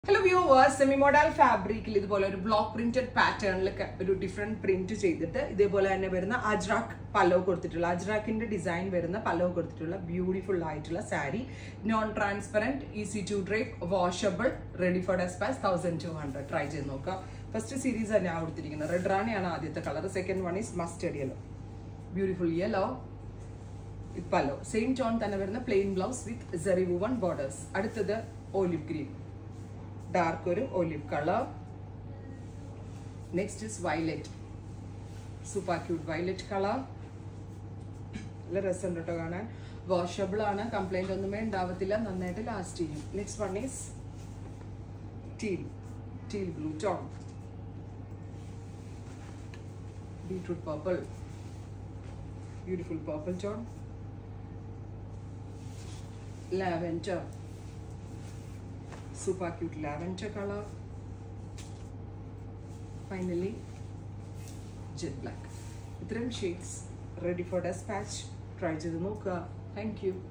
hello viewers semi model ഫാബ്രിക്കിൽ ഇതുപോലെ ഒരു ബ്ലോക്ക് പ്രിന്റഡ് പാറ്റേണിൽ ഒരു ഡിഫറെന്റ് പ്രിന്റ് ചെയ്തിട്ട് ഇതേപോലെ തന്നെ വരുന്ന അജ്രാക്ക് പല്ലവ് കൊടുത്തിട്ടുള്ള അജ്രാക്കിന്റെ ഡിസൈൻ വരുന്ന പല്ലവ് കൊടുത്തിട്ടുള്ള ബ്യൂട്ടിഫുൾ ആയിട്ടുള്ള sari non transparent easy to drape washable ready for dispatch thousand two hundred try ചെയ്ത് നോക്കുക ഫസ്റ്റ് സീരീസ് തന്നെ കൊടുത്തിരിക്കുന്നത് റെഡ് റാണിയാണ് ആദ്യത്തെ colour second one is mustard yellow beautiful yellow ഇത് പല്ലോ സെയിം ടോൺ തന്നെ വരുന്ന plain blouse with zari woven borders അടുത്തത് ഓലിവ് ഗ്രീൻ ഡാർക്ക് ഒരു olive colour next is violet super cute violet colour നല്ല രസമുണ്ട് കേട്ടോ കാണാൻ വാഷബിൾ ആണ് കംപ്ലൈന്റ് ഒന്നുമേ ഉണ്ടാവത്തില്ല നന്നായിട്ട് ലാസ്റ്റ് ചെയ്യും next one is teal teal blue tone beetroot purple beautiful purple tone lavender super cute lavender color finally jet black ഇത്രയും shades ready for dispatch try ചെയ്ത് നോക്കുക താങ്ക് യു